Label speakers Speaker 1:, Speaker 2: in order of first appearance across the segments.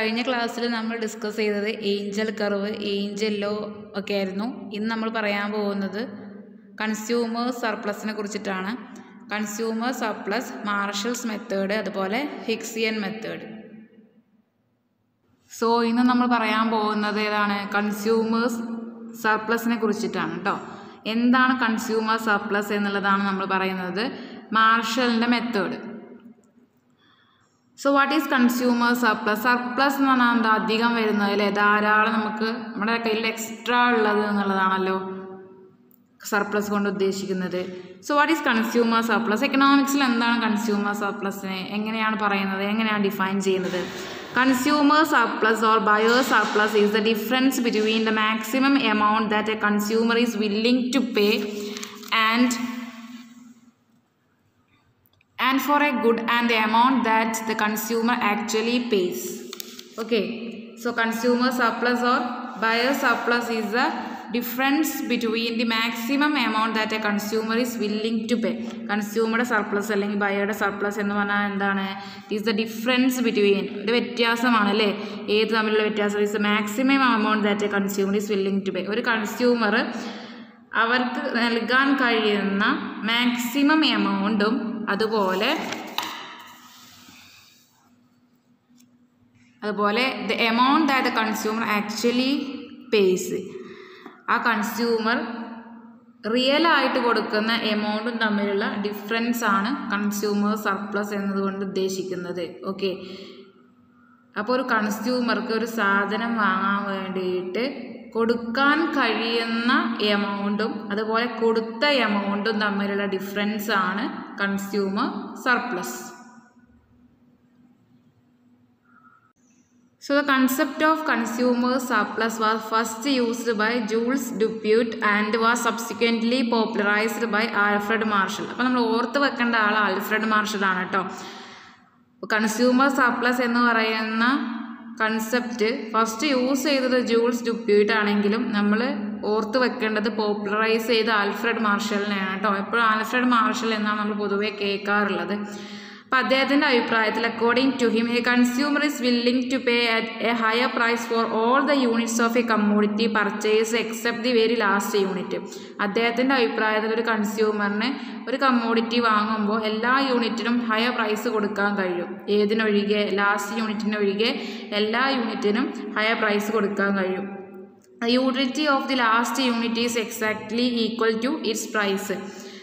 Speaker 1: കഴിഞ്ഞ ക്ലാസ്സിൽ നമ്മൾ ഡിസ്കസ് ചെയ്തത് ഏഞ്ചൽ കർവ് ഏഞ്ചൽ ലോ ഒക്കെ ആയിരുന്നു ഇന്ന് നമ്മൾ പറയാൻ പോകുന്നത് കൺസ്യൂമർ സർപ്ലസിനെ കുറിച്ചിട്ടാണ് കൺസ്യൂമർ സർപ്ലസ് മാർഷൽസ് മെത്തേഡ് അതുപോലെ ഹിക്സിയൻ മെത്തേഡ് സോ ഇന്ന് നമ്മൾ പറയാൻ പോകുന്നത് ഏതാണ് കൺസ്യൂമേഴ്സ് സർപ്ലസിനെ കുറിച്ചിട്ടാണ് കേട്ടോ എന്താണ് കൺസ്യൂമർ സർപ്ലസ് എന്നുള്ളതാണ് നമ്മൾ പറയുന്നത് മാർഷലിൻ്റെ method so what is consumer surplus surplus എന്ന് പറഞ്ഞാൽ എന്താ അധികം വരുന്നത് അല്ലേ ധാരാളം നമുക്ക് നമ്മുടെ കയ്യിൽ എക്സ്ട്രാ ഉള്ളത് എന്നുള്ളതാണല്ലോ സർപ്ലസ് കൊണ്ട് ഉദ്ദേശിക്കുന്നത് so what is consumer surplus എക്കണോമിക്സിൽ എന്താണ് കൺസ്യൂമർ സർപ്ലസിനെ എങ്ങനെയാണ് പറയുന്നത് എങ്ങനെയാണ് ഡിഫൈൻ ചെയ്യുന്നത് consumer surplus or buyer surplus is the difference between the maximum amount that a consumer is willing to pay and and for a good and the amount that the consumer actually pays okay so consumer surplus or buyer surplus is the difference between the maximum amount that a consumer is willing to pay കൺസ്യൂമറുടെ surplus അല്ലെങ്കിൽ ബയറുടെ surplus എന്ന് പറഞ്ഞാൽ എന്താണ് is the difference between ഇത് വ്യത്യാസമാണ് അല്ലേ ഏത് തമ്മിലുള്ള വ്യത്യാസം is the maximum amount that a consumer is willing to pay ഒരു കൺസ്യൂമർ അവർക്ക് നൽകാൻ കഴിയുന്ന മാക്സിമം എമൗണ്ടും അതുപോലെ അതുപോലെ the amount that the consumer actually pays ആ കൺസ്യൂമർ റിയൽ ആയിട്ട് കൊടുക്കുന്ന എമൗണ്ടും തമ്മിലുള്ള ഡിഫറൻസ് ആണ് കൺസ്യൂമർ സർപ്ലസ് എന്നതുകൊണ്ട് ഉദ്ദേശിക്കുന്നത് ഓക്കെ അപ്പോൾ ഒരു കൺസ്യൂമർക്ക് ഒരു സാധനം വാങ്ങാൻ വേണ്ടിയിട്ട് കൊടുക്കാൻ കഴിയുന്ന എമൗണ്ടും അതുപോലെ കൊടുത്ത എമൗണ്ടും തമ്മിലുള്ള ഡിഫറൻസ് ആണ് consumer surplus So the concept of consumer surplus was first used by Jules Dupuit and was subsequently popularized by Alfred Marshall. അപ്പോൾ നമ്മൾ ഓർത്ത് വെക്കേണ്ട ആൾ ആൽഫ്രഡ് മാർഷൽ ആണ് കേട്ടോ കൺസ്യൂമർ സർപ്ലസ് എന്ന് പറയുന്ന കൺസെപ്റ്റ് ഫസ്റ്റ് യൂസ് ചെയ്തത് ജൂൾസ് ഡുപ്യൂട്ട് ആണെങ്കിലും നമ്മൾ ഓർത്ത് വെക്കേണ്ടത് പോപ്പുലറൈസ് ചെയ്ത ആൽഫ്രഡ് മാർഷലിനെയാണ് കേട്ടോ എപ്പോഴും ആൽഫ്രഡ് മാർഷൽ എന്നാണ് നമ്മൾ പൊതുവേ കേൾക്കാറുള്ളത് അപ്പം അദ്ദേഹത്തിൻ്റെ അഭിപ്രായത്തിൽ according to him a consumer is willing to pay at a higher price for all the units of a commodity purchase except the very last unit അദ്ദേഹത്തിൻ്റെ അഭിപ്രായത്തിൽ ഒരു കൺസ്യൂമറിന് ഒരു കമ്മോഡിറ്റി വാങ്ങുമ്പോൾ എല്ലാ യൂണിറ്റിനും ഹയർ പ്രൈസ് കൊടുക്കാൻ കഴിയും ഏതിനൊഴികെ ലാസ്റ്റ് യൂണിറ്റിനൊഴികെ എല്ലാ യൂണിറ്റിനും ഹയർ പ്രൈസ് കൊടുക്കാൻ കഴിയും utility of the last unit is exactly equal to its price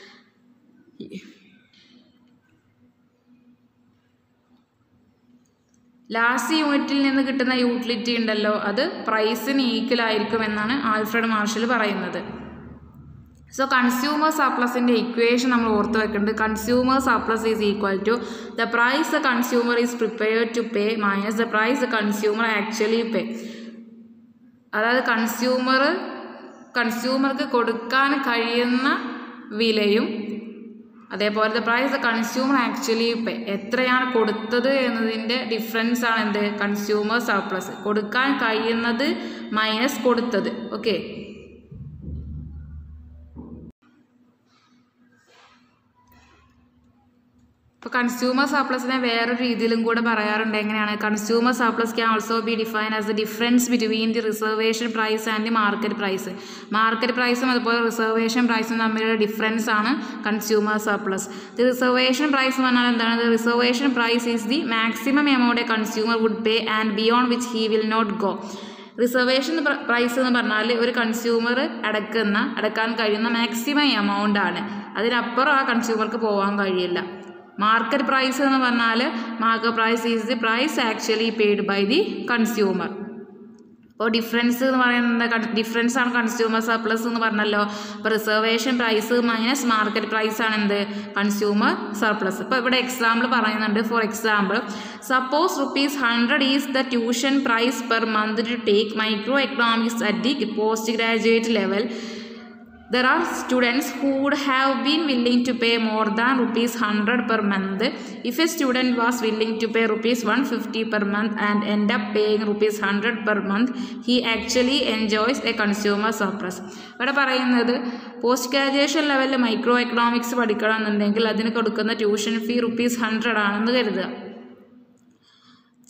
Speaker 1: last യൂണിറ്റിൽ നിന്ന് കിട്ടുന്ന യൂട്ടിലിറ്റി ഉണ്ടല്ലോ അത് പ്രൈസിന് ഈക്വൽ ആയിരിക്കും എന്നാണ് ആൽഫ്രഡ് മാർഷൽ പറയുന്നത് സോ കൺസ്യൂമർ സർപ്ലസിൻ്റെ ഇക്വേഷൻ നമ്മൾ ഓർത്ത് വെക്കേണ്ടത് consumer surplus is equal to the price the consumer is prepared to pay minus the price the consumer actually pay അതായത് കൺസ്യൂമർ കൺസ്യൂമർക്ക് കൊടുക്കാൻ കഴിയുന്ന വിലയും അതേപോലെ the price the consumer actually pay എത്രയാണ് കൊടുത്തത് എന്നതിൻ്റെ ഡിഫറൻസ് ആണ് എന്ത് കൺസ്യൂമർ സർപ്ലസ് കൊടുക്കാൻ കഴിയുന്നത് മൈനസ് കൊടുത്തത് ഓക്കെ ഇപ്പോൾ കൺസ്യൂമർ സർപ്ലസിനെ വേറൊരു രീതിയിലും കൂടെ പറയാറുണ്ട് എങ്ങനെയാണ് consumer surplus can also be define as the difference between the reservation price and the market price market പ്രൈസും അതുപോലെ റിസർവേഷൻ പ്രൈസും തമ്മിലുള്ള ഡിഫറൻസ് ആണ് consumer surplus the reservation price എന്ന് പറഞ്ഞാൽ എന്താണ് the reservation price is the maximum amount a consumer would pay and beyond which he will not go reservation price എന്ന് പറഞ്ഞാൽ ഒരു കൺസ്യൂമർ അടക്കുന്ന അടക്കാൻ കഴിയുന്ന മാക്സിമം എമൗണ്ട് ആണ് അതിനപ്പുറം ആ കൺസ്യൂമർക്ക് പോകാൻ കഴിയില്ല മാർക്കറ്റ് പ്രൈസ് എന്ന് പറഞ്ഞാൽ market price is the price actually paid by the consumer അപ്പോൾ ഡിഫറൻസ് എന്ന് പറയുന്നത് ഡിഫറൻസ് ആണ് കൺസ്യൂമർ സർപ്ലസ് എന്ന് പറഞ്ഞല്ലോ അപ്പോൾ reservation price minus market price ആണ് എന്ത് കൺസ്യൂമർ സർപ്ലസ് ഇപ്പോൾ ഇവിടെ എക്സാമ്പിൾ പറയുന്നുണ്ട് for example suppose rupees hundred is the tuition price per month to take micro economics at the post graduate level there are students who would have been willing to pay more than rupees 100 per month if a student was willing to pay rupees 150 per month and end up paying rupees 100 per month he actually enjoys a consumer surplus ഇവിടെ പറയുന്നത് post graduation ലെവലിൽ micro economics പഠിക്കണമെന്നുണ്ടെങ്കിൽ അതിന് കൊടുക്കുന്ന tuition fee rupees hundred ആണെന്ന് കരുതുക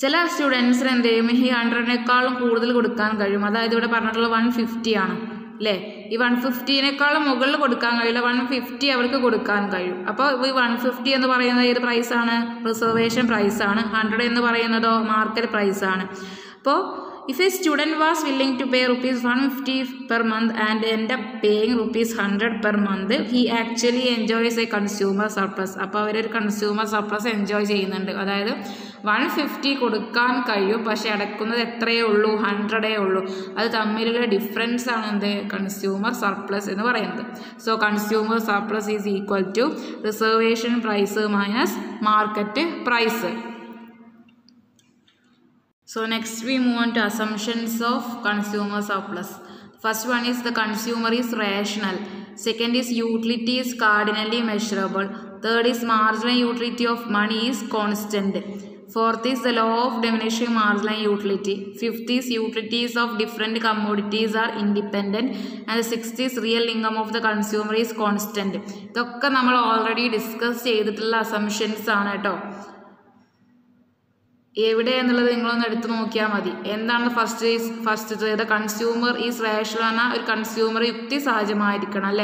Speaker 1: ചില സ്റ്റുഡൻസിന് എന്ത് ചെയ്യും ഈ ഹൺഡ്രഡിനേക്കാളും കൂടുതൽ കൊടുക്കാൻ കഴിയും അതായത് ഇവിടെ പറഞ്ഞിട്ടുള്ള വൺ ഫിഫ്റ്റി ആണ് അല്ലേ ഈ വൺ ഫിഫ്റ്റീനേക്കാളും മുകളിൽ കൊടുക്കാൻ കഴിയില്ല വൺ ഫിഫ്റ്റി അവർക്ക് കൊടുക്കാൻ കഴിയും അപ്പോൾ ഈ വൺ ഫിഫ്റ്റി എന്ന് പറയുന്നത് ഏത് പ്രൈസാണ് റിസർവേഷൻ പ്രൈസാണ് ഹൺഡ്രഡ് എന്ന് പറയുന്നതോ മാർക്കറ്റ് പ്രൈസാണ് അപ്പോൾ if a student was willing to pay rupees one fifty per month and എൻ്റെ paying rupees hundred per month he actually enjoys a consumer surplus അപ്പോൾ അവരൊരു കൺസ്യൂമർ സർപ്ലസ് എൻജോയ് ചെയ്യുന്നുണ്ട് അതായത് വൺ ഫിഫ്റ്റി കൊടുക്കാൻ കഴിയും പക്ഷെ അടക്കുന്നത് എത്രയേ ഉള്ളൂ ഹൺഡ്രഡേ ഉള്ളൂ അത് തമ്മിലുള്ള ഡിഫറൻസ് ആണ് എന്ത് കൺസ്യൂമർ സർപ്ലസ് എന്ന് പറയുന്നത് so consumer surplus is equal to reservation price minus market price So next we move on to assumptions of consumer surplus. First one is the consumer is rational. Second is utility is cardinally measurable. Third is marginal utility of money is constant. Fourth is the law of diminishing marginal utility. Fifth is utilities of different commodities are independent. And the sixth is real income of the consumer is constant. ഇതൊക്കെ നമ്മൾ already discuss ചെയ്തിട്ടുള്ള assumptions ആണ് കേട്ടോ എവിടെ എന്നുള്ളത് നിങ്ങളൊന്ന് എടുത്തു നോക്കിയാൽ മതി എന്താണ് first first the consumer is rational എന്ന ഒരു കൺസ്യൂമർ യുക്തി സഹജമായിരിക്കണം അല്ലേ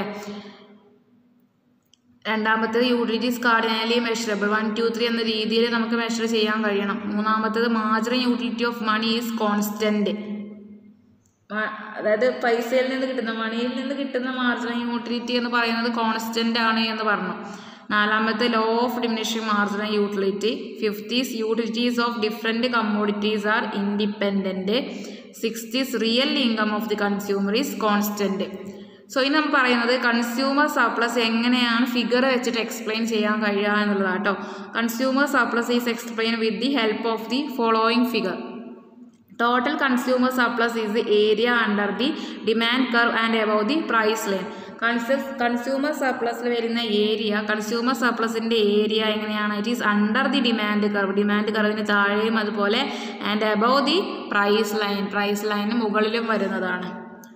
Speaker 1: രണ്ടാമത്തേത് utilities cardinally measurable one two three എന്ന രീതിയിൽ നമുക്ക് മെഷർ ചെയ്യാൻ കഴിയണം മൂന്നാമത്തേത് marginal utility of money is constant അതായത് പൈസയിൽ നിന്ന് കിട്ടുന്ന മണിയിൽ നിന്ന് കിട്ടുന്ന മാർജിനൽ യൂട്ടിലിറ്റി എന്ന് പറയുന്നത് കോൺസ്റ്റൻ്റ് ആണ് എന്ന് പറഞ്ഞു നാലാമത്തെ law of diminishing marginal utility fifthly utilities of different commodities are independent sixthly real income of the consumer is constant so ഇനി നമ്മൾ പറയുന്നത് കൺസ്യൂമർ സർപ്ലസ് എങ്ങനെയാണ് ഫിഗർ വെച്ചിട്ട് എക്സ്പ്ലെയിൻ ചെയ്യാൻ കഴിയുക എന്നുള്ളതാണ് കേട്ടോ consumer surplus is explain with the help of the following figure total consumer surplus is the area under the demand curve and above the price line concept consumer സർപ്ലസിൽ വരുന്ന area consumer സർപ്ലസിൻ്റെ area എങ്ങനെയാണ് it is under the demand curve demand കർവിന് താഴെയും അതുപോലെ and above the price line price ലൈനിന് മുകളിലും വരുന്നതാണ്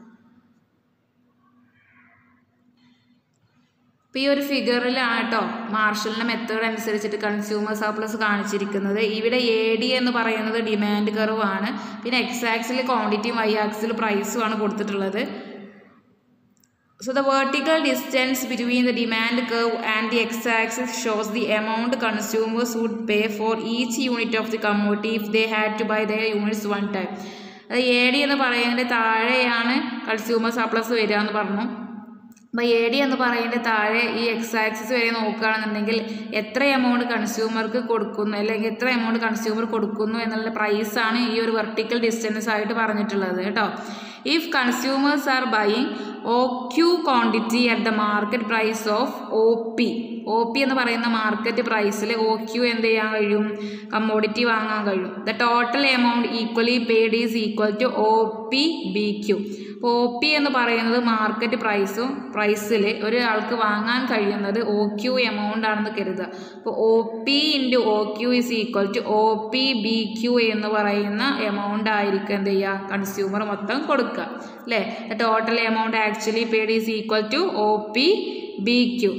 Speaker 1: ഇപ്പോൾ ഈ ഒരു ഫിഗറിലാണ് കേട്ടോ മാർഷലിൻ്റെ മെത്തേഡ് അനുസരിച്ചിട്ട് കൺസ്യൂമർ സർപ്ലസ് കാണിച്ചിരിക്കുന്നത് ഇവിടെ എ ഡി എന്ന് പറയുന്നത് ഡിമാൻഡ് കർവ് ആണ് പിന്നെ എക്സ് ആക്സിൽ ക്വാണ്ടിറ്റിയും വൈ ആക്സിൽ പ്രൈസും ആണ് കൊടുത്തിട്ടുള്ളത് So the vertical distance between the demand curve and the x-axis shows the amount consumers would pay for each unit of the commodity if they had to buy their units one time. അത് A D എന്ന് പറയുന്നതിൻ്റെ താഴെയാണ് consumer surplus വരിക എന്ന് പറഞ്ഞു അപ്പോൾ A D എന്ന് പറയുന്നതിൻ്റെ താഴെ ഈ എക്സ് ആക്സിസ് വരെ നോക്കുകയാണെന്നുണ്ടെങ്കിൽ എത്ര എമൗണ്ട് കൺസ്യൂമർക്ക് കൊടുക്കുന്നു അല്ലെങ്കിൽ എത്ര എമൗണ്ട് കൺസ്യൂമർ കൊടുക്കുന്നു എന്നുള്ള പ്രൈസാണ് ഈ ഒരു വെർട്ടിക്കൽ ഡിസ്റ്റൻസ് ആയിട്ട് പറഞ്ഞിട്ടുള്ളത് കേട്ടോ if consumers are buying O Q quantity at the market price of O P O P എന്ന് പറയുന്ന മാർക്കറ്റ് പ്രൈസിൽ ഒ ക്യു എന്ത് ചെയ്യാൻ കഴിയും കമ്മോഡിറ്റി വാങ്ങാൻ കഴിയും the total amount equally paid is equal to O P B Q അപ്പോൾ O P എന്ന് പറയുന്നത് മാർക്കറ്റ് പ്രൈസും പ്രൈസിൽ ഒരാൾക്ക് വാങ്ങാൻ കഴിയുന്നത് ഒ ക്യു എമൗണ്ട് ആണെന്ന് കരുതുക അപ്പോൾ O P into O Q is equal to O P B Q എന്ന് പറയുന്ന എമൗണ്ട് ആയിരിക്കും എന്ത് ചെയ്യുക കൺസ്യൂമർ മൊത്തം കൊടുക്കുക അല്ലേ total amount actually paid is equal to O P B Q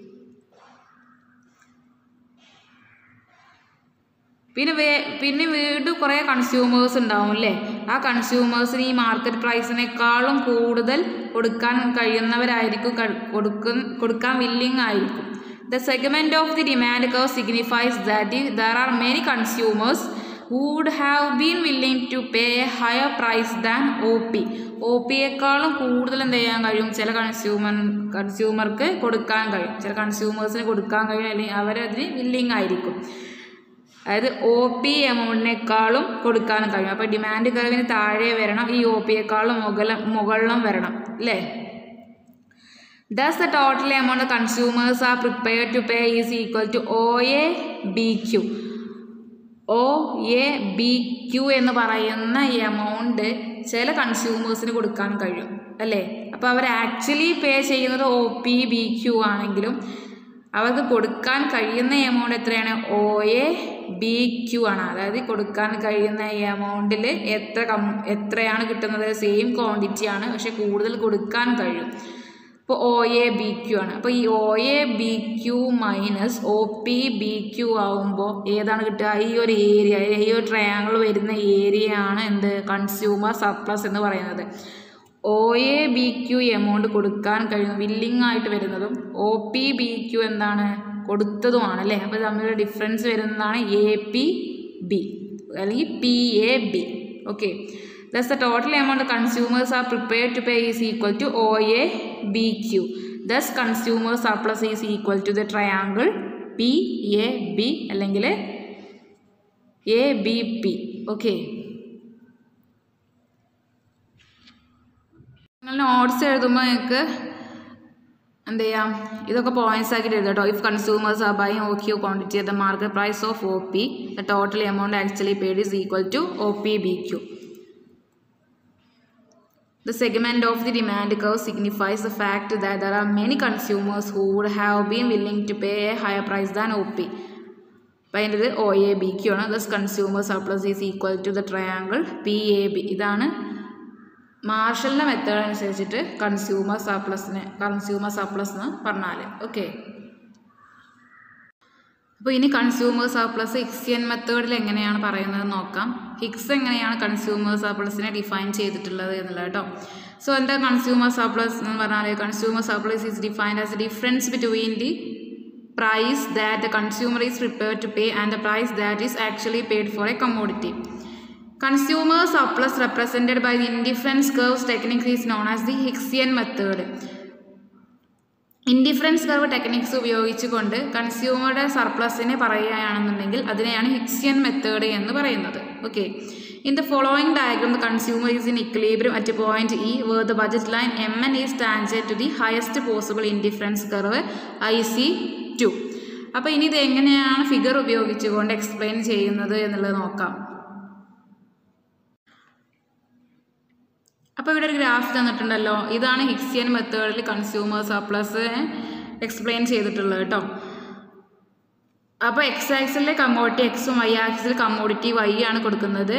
Speaker 1: പിന്നെ വേ പിന്നെ വീണ്ടും കുറേ കൺസ്യൂമേഴ്സ് ഉണ്ടാവും അല്ലേ ആ കൺസ്യൂമേഴ്സിന് ഈ മാർക്കറ്റ് പ്രൈസിനേക്കാളും കൂടുതൽ കൊടുക്കാൻ കഴിയുന്നവരായിരിക്കും കൊടുക്കും കൊടുക്കാൻ വില്ലിങ് ആയിരിക്കും the segment of the demand curve signifies that there are many consumers would have been willing to pay a higher price than O P O പിയേക്കാളും കൂടുതൽ എന്ത് ചെയ്യാൻ കഴിയും ചില കൺസ്യൂമർ കൺസ്യൂമർക്ക് കൊടുക്കാൻ കഴിയും ചില കൺസ്യൂമേഴ്സിന് കൊടുക്കാൻ കഴിയും അല്ലെങ്കിൽ അവരതിന് വില്ലിങ് ആയിരിക്കും അതായത് ഒ പി എമൗണ്ടിനേക്കാളും കൊടുക്കാൻ കഴിയും അപ്പോൾ ഡിമാൻഡ് കർവിന് താഴെ വരണം ഈ ഒ പിയേക്കാളും മുകള മുകളിലും വരണം അല്ലേ thus the total amount consumers are prepare to pay is equal to O A B Q O A B Q എന്ന് പറയുന്ന എമൗണ്ട് ചില കൺസ്യൂമേഴ്സിന് കൊടുക്കാൻ കഴിയും അല്ലേ അപ്പോൾ അവർ ആക്ച്വലി പേ ചെയ്യുന്നത് ഒ പി ബി ക്യു ആണെങ്കിലും അവർക്ക് കൊടുക്കാൻ കഴിയുന്ന എമൗണ്ട് എത്രയാണ് ഒ എ ബി ക്യു ആണ് അതായത് കൊടുക്കാൻ കഴിയുന്ന എമൗണ്ടിൽ എത്ര കം എത്രയാണ് കിട്ടുന്നത് സെയിം ക്വാണ്ടിറ്റി ആണ് പക്ഷെ കൂടുതൽ കൊടുക്കാൻ കഴിയും ഇപ്പോൾ ഒ എ ബി ക്യു ആണ് അപ്പോൾ ഈ O A B Q minus O P B Q ആവുമ്പോൾ ഏതാണ് കിട്ടുക ഈ ഒരു ഏരിയ ഈ ഒരു ട്രയാങ്കിൾ വരുന്ന ഏരിയ ആണ് എന്ത് കൺസ്യൂമർ സർപ്ലസ് എന്ന് പറയുന്നത് O A B Q amount കൊടുക്കാൻ കഴിയുന്ന വില്ലിംഗ് ആയിട്ട് വരുന്നതും ഒ പി ബി ക്യു എന്താണ് കൊടുത്തതുമാണ് അല്ലേ അപ്പോൾ തമ്മിലുള്ള ഡിഫറൻസ് വരുന്നതാണ് എ പി ബി അല്ലെങ്കിൽ P A B okay Thus, the total amount the consumers are prepared to pay is equal to OA BQ. Thus, consumer surplus is equal to the triangle PAB അല്ലെങ്കിൽ A B P okay നിങ്ങൾ notes എഴുതുമ്പോൾ നിങ്ങൾക്ക് എന്ത് ചെയ്യാം ഇതൊക്കെ points ആക്കിയിട്ട് എഴുതാം കേട്ടോ if consumers are buying O Q quantity the market price of O P the total amount actually paid is equal to O P B Q The segment of the demand curve signifies the fact that there are many consumers who would have been willing to pay a higher price than OP. അപ്പോൾ അതിൻ്റെ ഇത് O A B Q ആണ് thus consumer surplus is equal to the triangle P A B ഇതാണ് മാർഷലിൻ്റെ method അനുസരിച്ചിട്ട് consumer സർപ്ലസിനെ consumer surplus എന്ന് പറഞ്ഞാൽ ഓക്കെ അപ്പോൾ ഇനി കൺസ്യൂമർ സർപ്ലസ് ഹിക്സിയൻ മെത്തേഡിൽ എങ്ങനെയാണ് പറയുന്നത് നോക്കാം ഹിക്സ് എങ്ങനെയാണ് കൺസ്യൂമർ സർപ്ലസിനെ ഡിഫൈൻ ചെയ്തിട്ടുള്ളത് എന്നുള്ളത് കേട്ടോ സോ എന്താ കൺസ്യൂമർ സർപ്ലസ് എന്ന് പറഞ്ഞാൽ consumer surplus is defined as a difference between the price that the consumer is prepare to pay and the price that is actually paid for a commodity consumer surplus represented by the indifference curves technique is known as the Hicksian method indifference curve techniques ഉപയോഗിച്ചുകൊണ്ട് കൺസ്യൂമറുടെ സർപ്ലസിനെ പറയുകയാണെന്നുണ്ടെങ്കിൽ അതിനെയാണ് Hicksian method എന്ന് പറയുന്നത് okay in the following diagram the consumer is in equilibrium at point E where the budget line M N is tangent to the highest possible indifference curve I C two അപ്പോൾ ഇനി ഇത് എങ്ങനെയാണ് figure ഉപയോഗിച്ചുകൊണ്ട് explain ചെയ്യുന്നത് എന്നുള്ളത് നോക്കാം അപ്പോൾ ഇവിടെ ഒരു ഗ്രാഫ് തന്നിട്ടുണ്ടല്ലോ ഇതാണ് ഹിക്സിയൻ മെത്തേഡിൽ കൺസ്യൂമർ സർപ്ലസ് എക്സ്പ്ലെയിൻ ചെയ്തിട്ടുള്ളത് കേട്ടോ അപ്പോൾ എക്സ് ആക്സിലെ കമ്മോഡിറ്റി എക്സും വൈ ആക്സിൽ കമ്മോഡിറ്റി വൈ ആണ് കൊടുക്കുന്നത്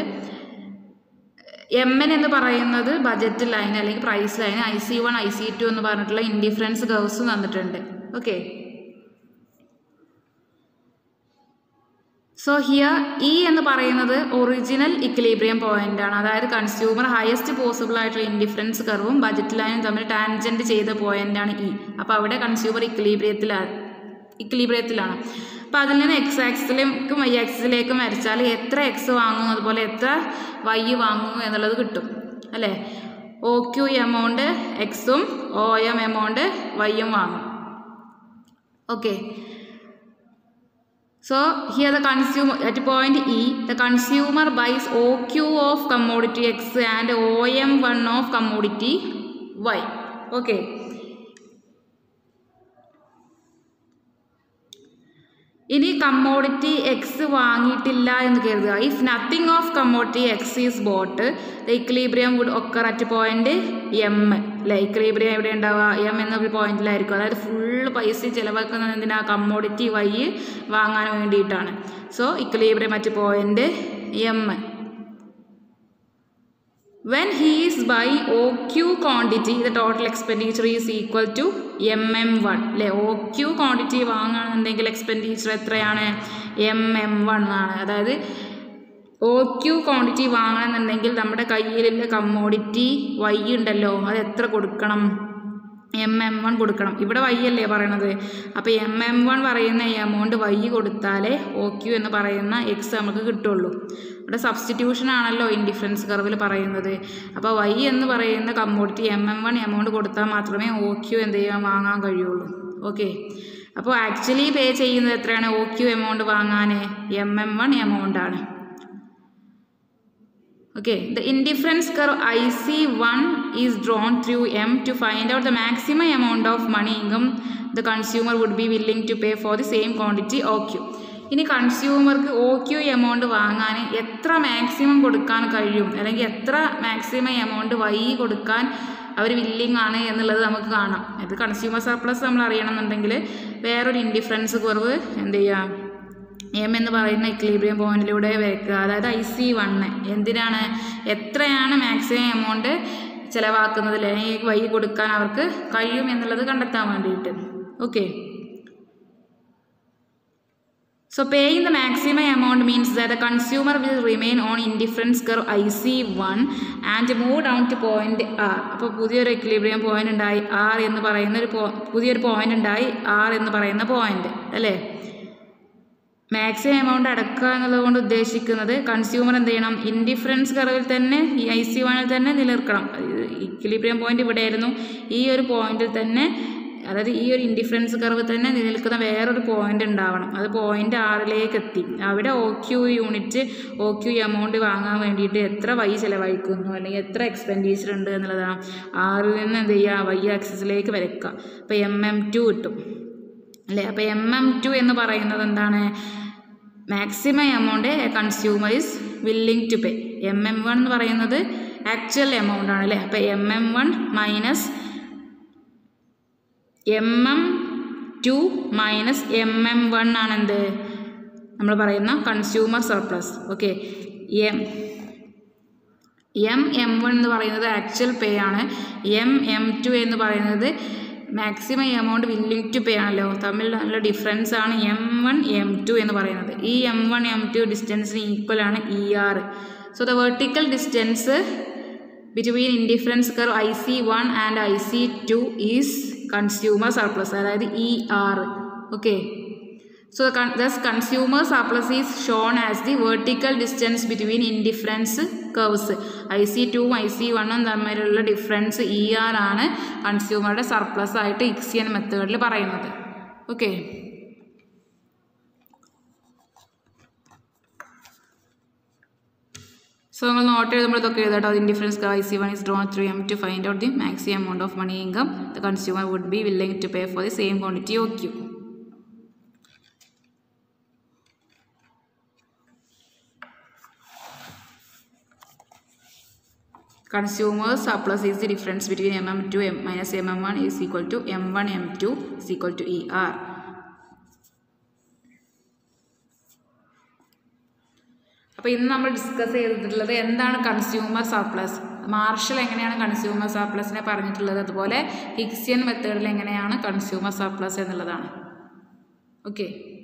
Speaker 1: എം എൻ എന്ന് പറയുന്നത് ബജറ്റ് ലൈൻ അല്ലെങ്കിൽ price line I C one I C two എന്ന് പറഞ്ഞിട്ടുള്ള ഇൻഡിഫറൻസ് കർവ്സ് തന്നിട്ടുണ്ട് ഓക്കെ സോ ഹിയർ ഇ എന്ന് പറയുന്നത് ഒറിജിനൽ ഇക്ലിബ്രിയം പോയിന്റ് ആണ് അതായത് കൺസ്യൂമർ ഹയസ്റ്റ് പോസിബിൾ ആയിട്ടുള്ള ഇൻഡിഫറൻസ് കർവും ബജറ്റ് ലൈനും തമ്മിൽ ടാൻജന്റ് ചെയ്ത പോയിന്റ് ആണ് ഇ അപ്പോൾ അവിടെ കൺസ്യൂമർ ഇക്ലിബ്രിയത്തിലാണ് ഇക്ലിബ്രിയത്തിലാണ് അപ്പോൾ അതിൽ നിന്ന് എക്സ് ആക്സിലേക്കും വൈ ആക്സിലേക്കും വരച്ചാൽ എത്ര എക്സ് വാങ്ങും അതുപോലെ എത്ര വൈ വാങ്ങും എന്നുള്ളത് കിട്ടും അല്ലേ ഒ ക്യു എമൗണ്ട് എക്സും ഒ എം എമൗണ്ട് വൈയും വാങ്ങും okay So here the consumer at point E, the consumer buys OQ of commodity X and OM1 of commodity Y. Okay. ഇനി കമ്മോഡിറ്റി എക്സ് വാങ്ങിയിട്ടില്ല എന്ന് കരുതുക if nothing of commodity X is bought the equilibrium would occur at point M അല്ലെ equilibrium എവിടെ ഉണ്ടാവുക M എന്ന പോയിന്റിലായിരിക്കും അതായത് full പൈസ ചിലവാക്കുന്നത് എന്തിനാ കമ്മോഡിറ്റി വൈ വാങ്ങാൻ വേണ്ടിയിട്ടാണ് so equilibrium at point M when he is buying OQ quantity the total expenditure is equal to MM1 അല്ലേ OQ quantity വാങ്ങുകയാണെന്നുണ്ടെങ്കിൽ എക്സ്പെൻഡിച്ചർ എത്രയാണ് എം എം വൺ ആണ് അതായത് ഒ ക്യു ക്വാണ്ടിറ്റി വാങ്ങണമെന്നുണ്ടെങ്കിൽ നമ്മുടെ കയ്യിലുള്ള കമ്മോഡിറ്റി വൈ ഉണ്ടല്ലോ അത് എത്ര കൊടുക്കണം എം എം വൺ കൊടുക്കണം ഇവിടെ വൈ അല്ലേ പറയണത് അപ്പോൾ എം എം വൺ പറയുന്ന എമൗണ്ട് വൈ കൊടുത്താലേ ഒ ക്യു എന്ന് പറയുന്ന എക്സ് നമുക്ക് കിട്ടുള്ളൂ ഇവിടെ സബ്സ്റ്റിറ്റ്യൂഷൻ ആണല്ലോ ഇൻഡിഫറൻസ് കർവിൽ പറയുന്നത് അപ്പോൾ വൈ എന്ന് പറയുന്ന commodity M M one amount കൊടുത്താൽ മാത്രമേ ഒ ക്യു എന്ത് ചെയ്യാൻ വാങ്ങാൻ കഴിയുള്ളൂ ഓക്കെ അപ്പോൾ ആക്ച്വലി പേ ചെയ്യുന്നത് എത്രയാണ് ഒ ക്യു എമൗണ്ട് വാങ്ങാൻ എം എം വൺ എമൗണ്ട് ആണ് Okay, the indifference curve IC1 is drawn through M to find out the maximum amount of money income the consumer would be willing to pay for the same quantity OQ. ഇനി കൺസ്യൂമർക്ക് O Q amount വാങ്ങാൻ എത്ര maximum കൊടുക്കാൻ കഴിയും അല്ലെങ്കിൽ എത്ര maximum amount Y കൊടുക്കാൻ അവർ willing ആണ് എന്നുള്ളത് നമുക്ക് കാണാം ഇത് കൺസ്യൂമർ സർപ്ലസ് നമ്മൾ അറിയണമെന്നുണ്ടെങ്കിൽ വേറൊരു ഇൻഡിഫറൻസ് കുറവ് എന്ത് ചെയ്യാം എം എന്ന് പറയുന്ന ഇക്ലീബ്രിയം പോയിന്റിലൂടെ വരയ്ക്കുക അതായത് ഐ സി വണ്ണ് എന്തിനാണ് എത്രയാണ് മാക്സിമം എമൗണ്ട് ചിലവാക്കുന്നതിൽ അല്ലെങ്കിൽ ഈ വഴി കൊടുക്കാൻ അവർക്ക് കഴിയും എന്നുള്ളത് കണ്ടെത്താൻ വേണ്ടിയിട്ട് okay So paying the maximum amount means that the consumer will remain on indifference curve IC1 and move down to point R. അപ്പോൾ പുതിയൊരു equilibrium point ഉണ്ടായി R എന്ന് പറയുന്ന ഒരു പോ- പുതിയൊരു പോയിന്റ് ഉണ്ടായി R എന്ന് പറയുന്ന പോയിന്റ് അല്ലേ മാക്സിമം എമൗണ്ട് അടക്കുക എന്നുള്ളത് കൊണ്ട് ഉദ്ദേശിക്കുന്നത് കൺസ്യൂമർ എന്ത് ചെയ്യണം ഇൻഡിഫറൻസ് കർവിൽ തന്നെ ഈ ഐ സി വണിൽ തന്നെ നിലനിർത്തണം ഇക്വിലിബ്രിയം പോയിന്റ് ഇവിടെയായിരുന്നു ഈ ഒരു പോയിന്റിൽ തന്നെ അതായത് ഈ ഒരു ഇൻഡിഫറൻസ് കർവ് തന്നെ നിലനിൽക്കുന്ന വേറൊരു പോയിന്റ് ഉണ്ടാവണം അത് പോയിന്റ് ആറിലേക്ക് എത്തി അവിടെ O Q unit O Q amount വാങ്ങാൻ വേണ്ടിയിട്ട് എത്ര വൈ ചിലവഴിക്കുന്നു അല്ലെങ്കിൽ എത്ര എക്സ്പെൻഡിച്ചർ ഉണ്ട് എന്നുള്ളതാണ് ആറിൽ നിന്ന് എന്ത് ചെയ്യുക വൈ ആക്സിസിലേക്ക് വരയ്ക്കുക അപ്പോൾ എം എം ടു കിട്ടും അല്ലേ അപ്പോൾ എം എം ടു എന്ന് പറയുന്നത് എന്താണ് maximum amount consumer is willing to pay M M one എന്ന് പറയുന്നത് ആക്ച്വൽ എമൗണ്ട് ആണ് അല്ലേ അപ്പോൾ M M one minus M M two minus M M one ആണ് എന്ത് നമ്മൾ പറയുന്ന consumer surplus okay M M M one എന്ന് പറയുന്നത് ആക്ച്വൽ പേ ആണ് എം എം ടു എന്ന് പറയുന്നത് maximum amount willing to pay ആണല്ലോ തമ്മിൽ നല്ല ഡിഫറൻസ് ആണ് എം വൺ എം ടു എന്ന് പറയുന്നത് ഈ എം വൺ എം ടു ഡിസ്റ്റൻസിന് ഈക്വൽ ആണ് E R so the vertical distance between indifference curve I C one and I C two is consumer surplus അതായത് E R okay So the con- thus consumer surplus is shown as the vertical distance between indifference curves. I C ടുവും I C വണ്ണും തമ്മിലുള്ള difference E R ആണ് കൺസ്യൂമറുടെ surplus ആയിട്ട് ഇക്സിയൻ മെത്തേഡിൽ പറയുന്നത് okay so നിങ്ങൾ note എഴുതുമ്പോൾ ഇതൊക്കെ എഴുതാട്ടോ indifference I C one is drawn through M to find out the maximum amount of money income the consumer would be willing to pay for the same quantity O Q consumer surplus is the difference between mm2 m minus mm1 is equal to m1 m2 is equal to er അപ്പോൾ ഇന്ന് നമ്മൾ discuss ചെയ്തിട്ടുള്ളത് എന്താണ് consumer surplus Marshall എങ്ങനെയാണ് consumer സർപ്ലസിനെ പറഞ്ഞിട്ടുള്ളത് അതുപോലെ ഹിക്സിയൻ മെത്തേഡിൽ എങ്ങനെയാണ് കൺസ്യൂമർ സർപ്ലസ് എന്നുള്ളതാണ് ഓക്കെ